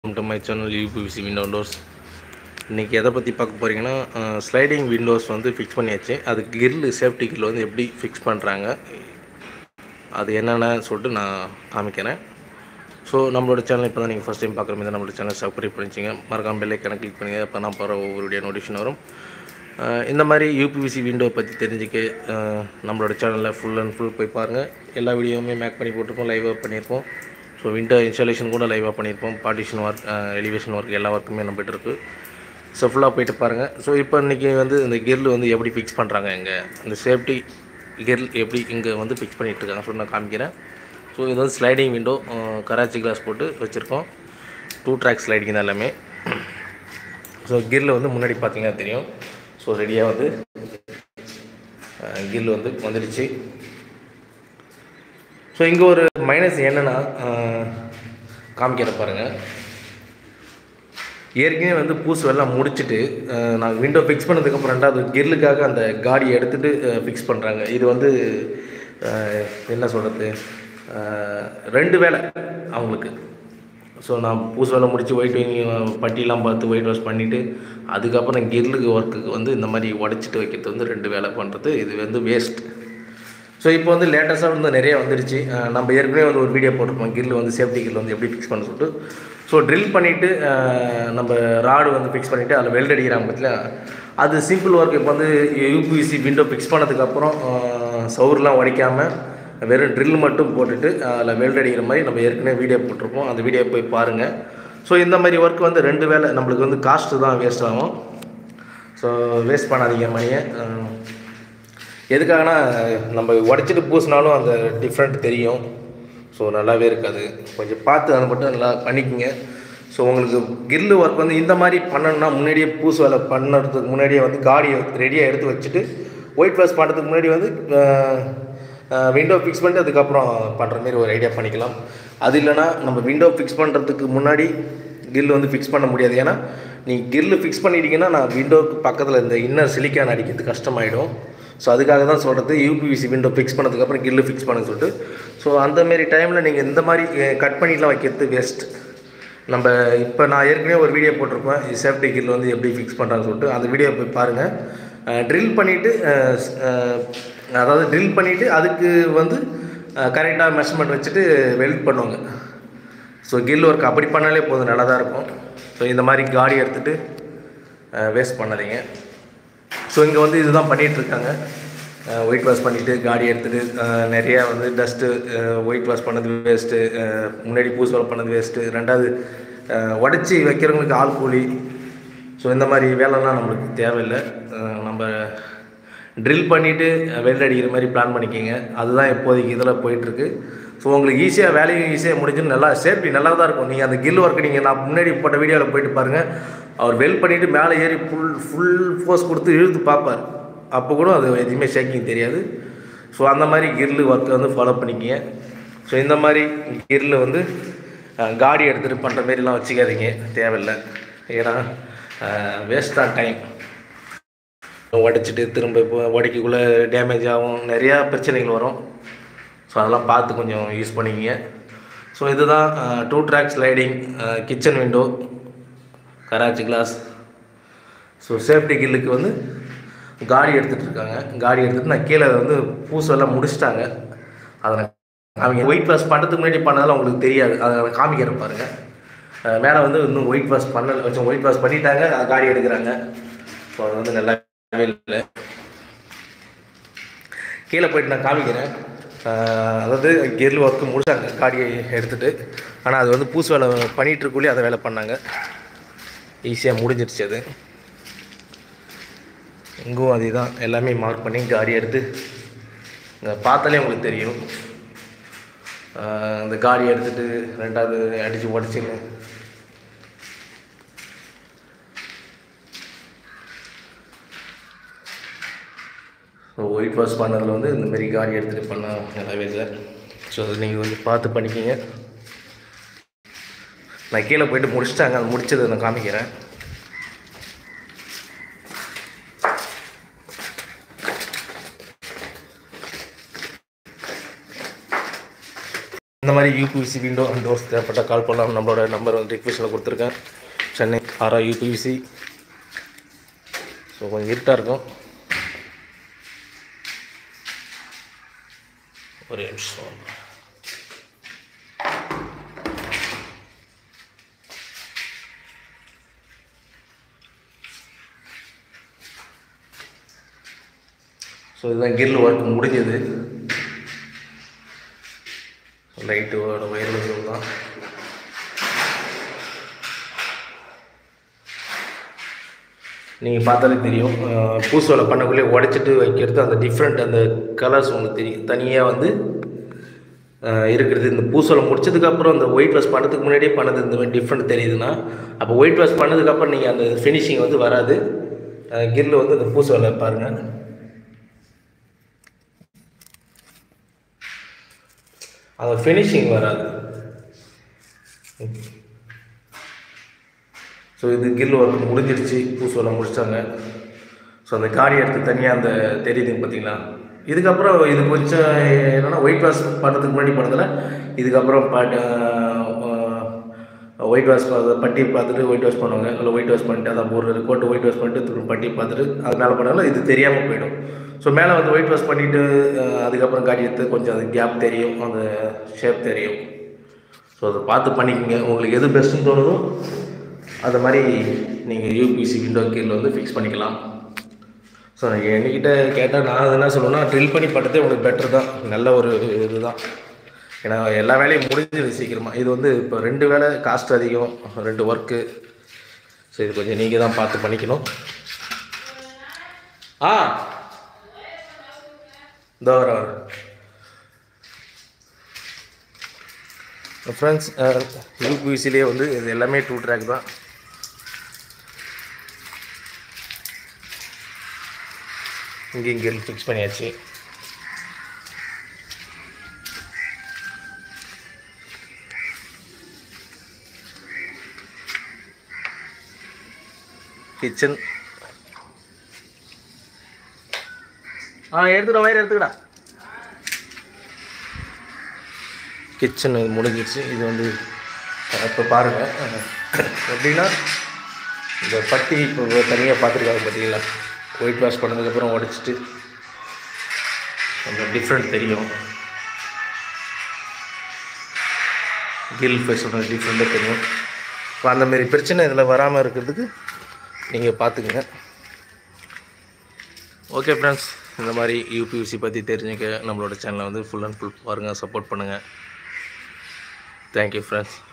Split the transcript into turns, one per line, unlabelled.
welcome to my channel uPVC window doors இன்றைக்கி எதை பற்றி பார்க்க போகிறீங்கன்னா ஸ்லைடிங் விண்டோஸ் வந்து ஃபிக்ஸ் பண்ணியாச்சு அது கிரில் சேஃப்டி கிரில் வந்து எப்படி ஃபிக்ஸ் பண்ணுறாங்க அது என்னென்னு சொல்லிட்டு நான் காமிக்கிறேன் ஸோ நம்மளோட சேனல் இப்போ தான் நீங்கள் ஃபஸ்ட் டைம் பார்க்குற மாதிரி நம்மளோட சேனல் சப்ஸ்கிரைப் பண்ணிச்சிங்க மறக்காம பெல் ஐக்கனை கிளிக் பண்ணுங்கள் அப்போ நான் போகிற ஒவ்வொரு வீடியோ நோட்டிஃபிகேஷன் வரும் அஹ் இந்த மாதிரி யூபிவிசி விண்டோ பற்றி தெரிஞ்சுக்க அஹ் நம்மளோட சேனலில் ஃபுல் அண்ட் ஃபுல் போய் பாருங்கள் எல்லா வீடியோவுமே மேக் பண்ணி போட்டிருப்போம் லைவாக பண்ணியிருப்போம் ஸோ விண்டோ இன்ஸ்டாலேஷன் கூட லைவாக பண்ணியிருப்போம் பார்ட்டிஷன் ஒர்க் எலிவேஷன் ஒர்க் எல்லா ஒர்க்குமே நம்ம போய்ட்டு இருக்கு ஸோ ஃபுல்லாக போயிட்டு பாருங்கள் ஸோ இப்போ இன்றைக்கி வந்து இந்த கிரில் வந்து எப்படி ஃபிக்ஸ் பண்ணுறாங்க இங்கே இந்த சேஃப்டி கிரில் எப்படி இங்கே வந்து ஃபிக்ஸ் பண்ணிட்டு இருக்காங்க சொல்லி நான் காமிக்கிறேன் ஸோ இது வந்து ஸ்லைடிங் விண்டோ கராச்சி கிளாஸ் போட்டு வச்சுருக்கோம் டூ ட்ராக் ஸ்லைடிங் தான் எல்லாமே ஸோ கிரில் வந்து முன்னாடி பார்த்தீங்கன்னா தெரியும் ஸோ ரெடியாக வந்து கில் வந்து வந்துடுச்சு ஸோ இங்கே ஒரு மைனஸ் என்னென்னா காமிக்கிற பாருங்கள் ஏற்கனவே வந்து பூசு எல்லாம் முடிச்சுட்டு நாங்கள் விண்டோ ஃபிக்ஸ் பண்ணதுக்கப்புறம் ரெண்டாவது கிரிலுக்காக அந்த காடியை எடுத்துகிட்டு ஃபிக்ஸ் பண்ணுறாங்க இது வந்து அஹ், என்ன சொல்கிறது ரெண்டு வேலை அவங்களுக்கு ஸோ நான் பூசு வேலை முடித்து ஒயிட் பட்டியெலாம் பார்த்து ஒயிட் வாஷ் பண்ணிவிட்டு அதுக்கப்புறம் கிரிலுக்கு ஒர்க்குக்கு வந்து இந்த மாதிரி உடச்சிட்டு வைக்கிறது வந்து ரெண்டு வேலை பண்ணுறது இது வந்து வேஸ்ட் ஸோ இப்போ வந்து லேட்டஸ்ட்டாக வந்து நிறைய வந்துருச்சு அஹ் நம்ம ஏற்கனவே வந்து ஒரு வீடியோ போட்டிருப்போம் கிரில் வந்து சேஃப்டி கிரில் வந்து எப்படி ஃபிக்ஸ் பண்ண சொல்லிட்டு ஸோ ட்ரில் பண்ணிவிட்டு நம்ம ராடு வந்து ஃபிக்ஸ் பண்ணிவிட்டு அதில் வெல்ட் அடிக்கிறாங்க பற்றில அது சிம்பிள் ஒர்க் இப்போ வந்து யூபிவிசி விண்டோ ஃபிக்ஸ் பண்ணதுக்கப்புறம் சவுர்லாம் உடைக்காமல் வெறும் ட்ரில் மட்டும் போட்டுட்டு அதில் வெல்ட் அடிக்கிற மாதிரி நம்ம ஏற்கனவே வீடியோ போட்டிருப்போம் அந்த வீடியோ போய் பாருங்கள் ஸோ இந்த மாதிரி ஒர்க் வந்து ரெண்டு வேலை நம்மளுக்கு வந்து காஸ்ட்டு தான் வேஸ்ட் ஆகும் ஸோ வேஸ்ட் பண்ணாதீங்க மணியை அஹ் எதுக்காகனா நம்ம உடச்சிட்டு பூசினாலும் அந்த டிஃப்ரெண்ட் தெரியும் ஸோ நல்லாவே இருக்காது கொஞ்சம் பார்த்து அதை மட்டும் நல்லா பண்ணிக்கோங்க ஸோ உங்களுக்கு கிரில் ஒர்க் வந்து இந்த மாதிரி பண்ணணும்னா முன்னாடியே பூசு வேலை பண்ணுறதுக்கு முன்னாடியே வந்து காடியை ரெடியாக எடுத்து வச்சுட்டு ஒயிட் வாஷ் பண்ணுறதுக்கு முன்னாடி வந்து விண்டோ ஃபிக்ஸ் பண்ணிட்டு அதுக்கப்புறம் பண்ணுற மாதிரி ஒரு ஐடியா பண்ணிக்கலாம் அது இல்லைன்னா நம்ம விண்டோ ஃபிக்ஸ் பண்ணுறதுக்கு முன்னாடி கிரில் வந்து ஃபிக்ஸ் பண்ண முடியாது ஏன்னா நீங்கள் கிரில் ஃபிக்ஸ் பண்ணிட்டீங்கன்னா நான் விண்டோக்கு பக்கத்தில் இந்த இன்னர் சிலிக்கான் அடிக்கிறது கஷ்டமாயிடும் ஸோ அதுக்காக தான் சொல்கிறது யூபிவிசி விண்டோ ஃபிக்ஸ் பண்ணதுக்கப்புறம் கில்லு ஃபிக்ஸ் பண்ண சொல்லிட்டு ஸோ அந்தமாரி டைமில் நீங்கள் இந்த மாதிரி கட் பண்ணிலாம் வைக்கிறது வேஸ்ட் நம்ம இப்போ நான் ஏற்கனவே ஒரு வீடியோ போட்டிருப்பேன் சேஃப்டி கில் வந்து எப்படி ஃபிக்ஸ் பண்ணுறான்னு சொல்லிட்டு அந்த வீடியோ போய் பாருங்கள் ட்ரில் பண்ணிவிட்டு அதாவது ட்ரில் பண்ணிவிட்டு அதுக்கு வந்து கரெக்டாக மெஷர்மெண்ட் வச்சுட்டு வெல்ட் பண்ணுவாங்க ஸோ கில் ஒர்க் அப்படி பண்ணாலே போதும் நல்லா தான் இருக்கும் ஸோ இந்த மாதிரி காடி எடுத்துகிட்டு வேஸ்ட் பண்ணாதீங்க ஸோ இங்கே வந்து இதுதான் பண்ணிகிட்டு இருக்காங்க ஒயிட் வாஷ் பண்ணிவிட்டு காடி எடுத்துகிட்டு நிறையா வந்து டஸ்ட்டு ஒயிட் வாஷ் பண்ணது வேஸ்ட்டு முன்னாடி பூஸ் வேலை பண்ணது வேஸ்ட்டு ரெண்டாவது உடச்சி வைக்கிறவங்களுக்கு ஆள் கூலி ஸோ இந்த மாதிரி வேலைலாம் நம்மளுக்கு தேவையில்லை அஹ் நம்ம ட்ரில் பண்ணிவிட்டு வெல்ட் அடிக்கிற மாதிரி பிளான் பண்ணிக்கோங்க அதுதான் இப்போதைக்கு இதில் போயிட்டுருக்கு ஸோ உங்களுக்கு ஈஸியாக வேலையும் ஈஸியாக முடிஞ்சுன்னு நல்லா சேஃப்டி நல்லா தான் இருக்கும் நீங்கள் அந்த கில் ஒர்க் நீங்கள் நான் முன்னாடி போட்ட வீடியோவில் போயிட்டு பாருங்கள் அவர் வெல் பண்ணிவிட்டு மேலே ஏறி ஃபுல் ஃபுல் ஃபோர்ஸ் கொடுத்து இழுத்து பார்ப்பார் அப்போ கூட அது எதுவுமே ஷேக்கிங் தெரியாது ஸோ அந்த மாதிரி கிரில் ஒர்க்கை வந்து ஃபாலோ பண்ணிக்கிங்க ஸோ இந்த மாதிரி கிரில் வந்து அஹ், காடி எடுத்துகிட்டு பண்ணுற மாரிலாம் வச்சுக்காதீங்க தேவையில்லை ஏன்னா வேஸ்ட் தான் டைம் உடைச்சிட்டு திரும்ப இப்போ உடைக்கக்குள்ளே டேமேஜ் ஆகும் நிறையா பிரச்சனைகள் வரும் ஸோ அதெல்லாம் பார்த்து கொஞ்சம் யூஸ் பண்ணிக்கிங்க ஸோ இதுதான் two track sliding kitchen window Karachi glass so safety கில்லுக்கு வந்து காடி எடுத்துகிட்டு இருக்காங்க காடி எடுத்துகிட்டு நான் கீழே வந்து பூசெல்லாம் முடிச்சிட்டாங்க அதை நான் அவங்க ஒயிட் வாஷ் பண்ணுறதுக்கு முன்னாடி பண்ணதெல்லாம் உங்களுக்கு தெரியாது அதை நான் காமிக்கிறேன் பாருங்கள் மேலே வந்து இன்னும் ஒயிட் வாஷ் பண்ணல கொஞ்சம் ஒயிட் வாஷ் பண்ணிட்டாங்க அது காடி எடுக்கிறாங்க ஸோ அது வந்து நல்லாவே இல்லை கீழே போயிட்டு நான் காமிக்கிறேன் அஹ் அதாவது கெரில் ஒர்க்கு முடிச்சாங்க காடியை எடுத்துகிட்டு ஆனால் அது வந்து பூசு வேலை பண்ணிகிட்டு இருக்கக்குள்ளே அதை வேலை பண்ணாங்க ஈஸியாக முடிஞ்சிருச்சு அது இங்கும் அதே தான் எல்லாமே மார்க் பண்ணி காடி எடுத்து இங்கே பார்த்தாலே உங்களுக்கு தெரியும் அஹ் அந்த காடி எடுத்துகிட்டு ரெண்டாவது அடித்து உடச்சின்னு ஸோ ஒயிட் வாஷ் பண்ணதில் வந்து இந்த மாதிரி காடி எடுத்துகிட்டு பண்ணால் நல்லாவே இல்லை ஸோ அது நீங்கள் வந்து பார்த்து பண்ணிக்கிங்க நான் கீழே போயிட்டு முடிச்சிட்டாங்க அது முடிச்சதை நான் காமிக்கிறேன் இந்த அந்த மாதிரி யூபிவிசி விண்டோ அண்ட் டோர்ஸ் தேவைப்பட்ட கால் பண்ணலாம் நம்மளோட நம்பர் வந்து ரிக்வெஸ்ட்டில் கொடுத்துருக்கேன் சென்னை ஆரா யூபிவிசி ஸோ கொஞ்சம் இருட்டாக இருக்கும் ஒரே நிமிஷம் ஸோ இதுதான் கிரில் ஒர்க் முடிஞ்சது லைட்டோட வயர்லெஸ் தான் நீங்கள் பார்த்தாலே தெரியும் அஹ் பூசோலை பண்ணக்குள்ளே உடைச்சிட்டு வைக்கிறது அந்த டிஃப்ரெண்ட் அந்த கலர்ஸ் உங்களுக்கு தெரியும் தனியாக வந்து அஹ் இருக்கிறது இந்த பூசோலை முடிச்சதுக்கப்புறம் அந்த ஒயிட் வாஷ் பண்ணதுக்கு முன்னாடியே பண்ணது இந்த மாதிரி டிஃப்ரெண்ட் தெரியுதுன்னா அப்போ ஒயிட் வாஷ் பண்ணதுக்கப்புறம் நீங்கள் அந்த ஃபினிஷிங் வந்து வராது கிரில் வந்து அந்த பூசோலை பாருங்கள் அந்த ஃபினிஷிங் வராது ஸோ இது கில் ஒர்க் முடிஞ்சிருச்சு பூசோலை முடிச்சிட்டாங்க ஸோ அந்த காடி எடுத்து தனியாக அந்த தெரியுதுங்க பார்த்தீங்களா இதுக்கப்புறம் இது கொஞ்சம் என்னென்னா ஒயிட் வாஷ் பண்ணுறதுக்கு முன்னாடி பண்ணதில் இதுக்கப்புறம் பாட்டு ஒயிட் வாஷ் பட்டி பார்த்துட்டு ஒயிட் வாஷ் பண்ணுவாங்க இல்லை ஒயிட் வாஷ் பண்ணிட்டு அதை ஒரு கோட்டு ஒயிட் வாஷ் பண்ணிட்டு திரும்ப பட்டி பார்த்துட்டு அது மேலே பண்ணாலும் இது தெரியாமல் போயிடும் ஸோ மேலே வந்து ஒயிட் வாஷ் பண்ணிவிட்டு அதுக்கப்புறம் காடி எடுத்து கொஞ்சம் அது கேப் தெரியும் அந்த ஷேப் தெரியும் ஸோ அதை பார்த்து பண்ணிக்கோங்க உங்களுக்கு எது பெஸ்ட்டுன்னு தோணுதோ அது மாதிரி நீங்கள் யூபிசி விண்டோ கீழே வந்து ஃபிக்ஸ் பண்ணிக்கலாம் ஸோ என்கிட்ட கேட்டால் நான் என்ன சொல்லுவேன்னா ட்ரில் பண்ணி பட்டதே உங்களுக்கு பெட்டர் தான் நல்ல ஒரு இதுதான் ஏன்னா எல்லா வேலையும் முடிஞ்சிது சீக்கிரமாக இது வந்து இப்போ ரெண்டு வேலை காஸ்ட் அதிகம் ரெண்டு ஒர்க்கு ஸோ இது கொஞ்சம் நீங்கள் தான் பார்த்து பண்ணிக்கணும் ஆ இந்த வர வர ஃப்ரெண்ட்ஸ் யூபிசிலே வந்து இது எல்லாமே டூ ட்ராக் தான் இங்கே இங்கே ஃபிக்ஸ் பண்ணியாச்சு கிச்சன் ஆ எடுத்துடா வயிறு எடுத்துக்கடா கிச்சன் முடிஞ்சிருச்சு இது வந்து இப்போ பாருங்கள் எப்படின்னா இந்த பட்டி இப்போ தனியாக பார்த்துருக்காங்க பார்த்தீங்களா ஒயிட் வாஷ் பண்ணதுக்கப்புறம் உடச்சிட்டு கொஞ்சம் டிஃப்ரெண்ட் தெரியும் கில் ஃபேஸோட டிஃப்ரெண்ட்டாக தெரியும் இப்போ அந்தமாரி பிரச்சனை இதில் வராமல் இருக்கிறதுக்கு நீங்கள் பார்த்துக்குங்க ஓகே ஃப்ரெண்ட்ஸ் இந்த மாதிரி யூபியூசி பற்றி தெரிஞ்சுக்க நம்மளோட சேனலை வந்து ஃபுல் அண்ட் ஃபுல் பாருங்கள் சப்போர்ட் பண்ணுங்கள் தேங்க்யூ ஃப்ரெண்ட்ஸ்